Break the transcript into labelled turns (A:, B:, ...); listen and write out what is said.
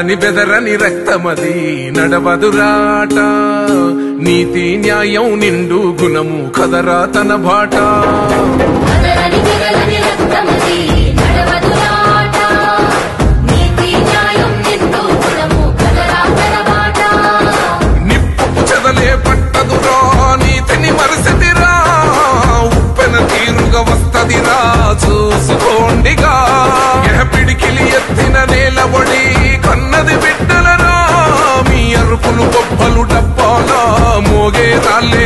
A: చెదరని బెదరని రక్తమది నడవదురాట నీతి న్యాయం నిండు గుణము కదరా తన బాట
B: కదలని కదలని రక్తమది నడవదురాట నీతి న్యాయం నిండు గుణము కదరా కరబాట
A: నిప్పు చెదలే పట్టదురా నీతిని మరసిదిరా ఉప్పెన తీరుగా వస్తదిరా చూసుకోండిగా ఎహ పిడికిలి ఎత్తిన నేలబడి కన్నది బిడ్డలరా మీ అరుపులు గొప్పలు డబ్బాలా మోగే రాళ్ళే